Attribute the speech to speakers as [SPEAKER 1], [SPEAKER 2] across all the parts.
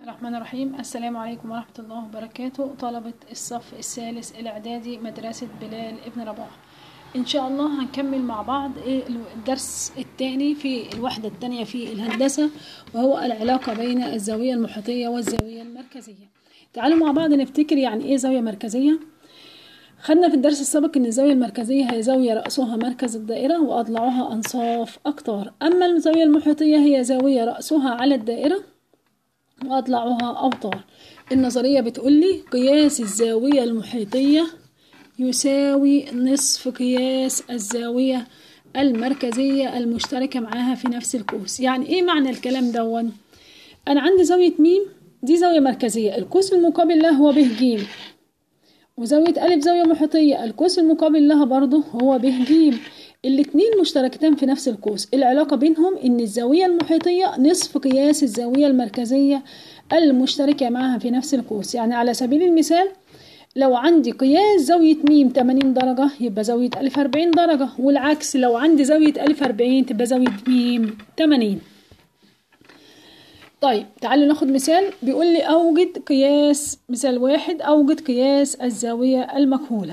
[SPEAKER 1] الرحمن الرحيم السلام عليكم ورحمة الله وبركاته طلبة الصف الثالث الإعدادي مدرسة بلال ابن رباح إن شاء الله هنكمل مع بعض إيه الدرس الثاني في الوحدة الثانية في الهندسة وهو العلاقة بين الزاوية المحيطية والزاوية المركزية تعالوا مع بعض نفتكر يعني إيه زاوية مركزية خدنا في الدرس السابق ان الزاوية المركزية هي زاوية رأسها مركز الدائرة وأضلاعها أنصاف أقطار أما الزاوية المحيطية هي زاوية رأسها على الدائرة وأضلاعها أوتار النظرية بتقولي قياس الزاوية المحيطية يساوي نصف قياس الزاوية المركزية المشتركة معاها في نفس القوس يعني ايه معنى الكلام دون أنا عندي زاوية ميم دي زاوية مركزية القوس المقابل لها هو ب ج وزاوية ألف زاوية محيطية القوس المقابل لها برضه هو ب ج الاتنين مشتركتان في نفس القوس العلاقة بينهم ان الزاوية المحيطية نصف قياس الزاوية المركزية المشتركة معها في نفس القوس يعني على سبيل المثال لو عندي قياس زاوية ميم 80 درجة يبقى زاوية ألف 40 درجة والعكس لو عندي زاوية ألف 40 تبقى زاوية ميم 80 طيب تعالوا ناخد مثال بيقول لي أوجد قياس مثال واحد أوجد قياس الزاوية المكهولة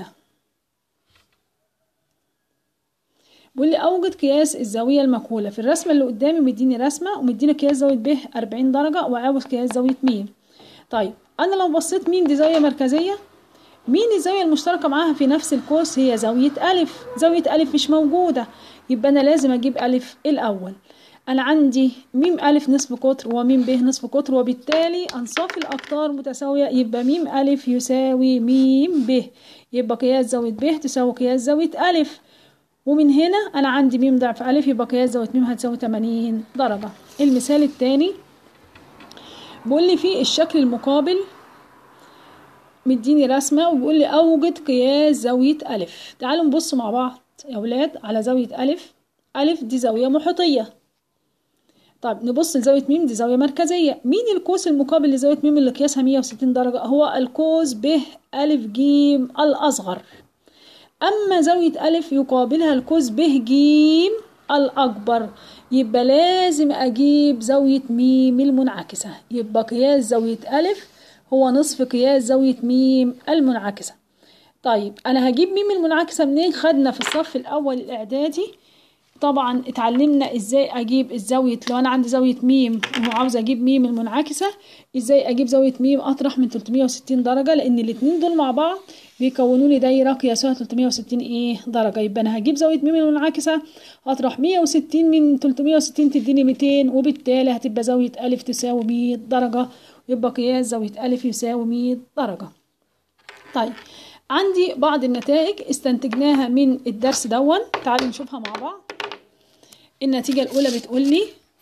[SPEAKER 1] بيقول لي أوجد قياس الزاوية المكهولة في الرسمة اللي قدامي مديني رسمة ومديني قياس زاوية ب 40 درجة وعاوز قياس زاوية م طيب أنا لو بصيت مين دي زاوية مركزية مين الزاوية المشتركة معاها في نفس القوس هي زاوية ألف زاوية ألف مش موجودة يبقى أنا لازم أجيب ألف الأول أنا عندي ميم ألف نصف قطر وميم ب نصف قطر وبالتالي أنصاف الأقطار متساوية يبقى ميم ألف يساوي ميم ب يبقى قياس زاوية ب تساوي قياس زاوية ألف ومن هنا أنا عندي ميم ضعف ألف يبقى قياس زاوية ميم هتساوي 80 درجة المثال التاني بيقول لي في الشكل المقابل مديني رسمة وبيقول لي أوجد قياس زاوية ألف تعالوا نبص مع بعض يا ولاد على زاوية ألف ألف دي زاوية محيطية طيب نبص لزاوية ميم دي زاوية مركزية مين القوس المقابل لزاوية ميم اللي قياسها 160 درجة هو القوس ب ألف جيم الأصغر أما زاوية ألف يقابلها القوس ب ج الأكبر يبقى لازم أجيب زاوية ميم المنعكسة يبقى قياس زاوية ألف هو نصف قياس زاوية ميم المنعكسة طيب أنا هجيب ميم المنعكسة منين خدنا في الصف الأول الإعدادي طبعا اتعلمنا ازاي اجيب الزاوية لو انا عندي زاوية ميم وعاوزة اجيب ميم المنعكسة ازاي اجيب زاوية ميم اطرح من 360 درجة لان الاتنين دول مع بعض بيكونوا لي دايرة قياسها 360 ايه درجة يبقى انا هجيب زاوية ميم المنعكسة اطرح 160 من 360 تديني 200 وبالتالي هتبقى زاوية الف تساوي 100 درجة يبقى قياس زاوية الف يساوي 100 درجة طيب عندي بعض النتائج استنتجناها من الدرس دون تعالوا نشوفها مع بعض النتيجة الأولى بتقولي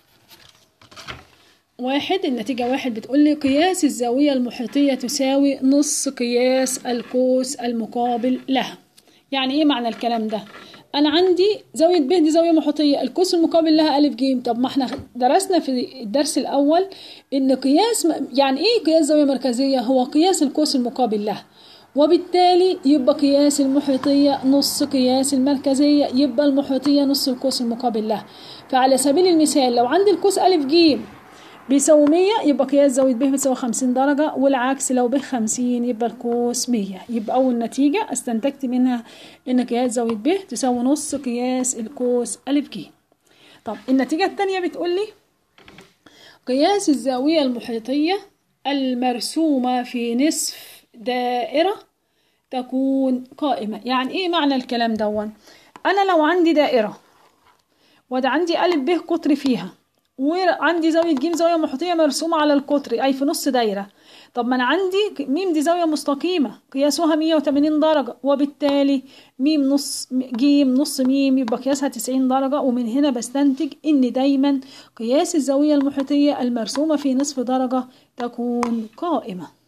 [SPEAKER 1] واحد النتيجة واحد بتقولي قياس الزاوية المحيطية تساوي نص قياس القوس المقابل لها يعني ايه معنى الكلام ده انا عندي زاوية ب دي زاوية محيطية القوس المقابل لها ألف ج طب ما احنا درسنا في الدرس الأول إن قياس يعني ايه قياس زاوية مركزية هو قياس القوس المقابل لها وبالتالي يبقى قياس المحيطية نص قياس المركزية يبقى المحيطية نص القوس المقابل لها فعلى سبيل المثال لو عندي القوس ألف ج بيساوي مية يبقى قياس زاوية ب بتساوي خمسين درجة والعكس لو ب خمسين يبقى القوس مية يبقى أول نتيجة استنتجت منها إن قياس زاوية ب تساوي نص قياس القوس ألف ج طب النتيجة التانية بتقولي قياس الزاوية المحيطية المرسومة في نصف دائرة تكون قائمة يعني ايه معنى الكلام دون انا لو عندي دائرة وده عندي ألف ب قطر فيها وعندي زاوية ج زاوية محيطية مرسومة على القطر أي في نص دايرة طب ما أنا عندي ميم دي زاوية مستقيمة قياسها 180 درجة وبالتالي ميم نص ج نص ميم يبقى قياسها 90 درجة ومن هنا بستنتج إن دايما قياس الزاوية المحيطية المرسومة في نصف درجة تكون قائمة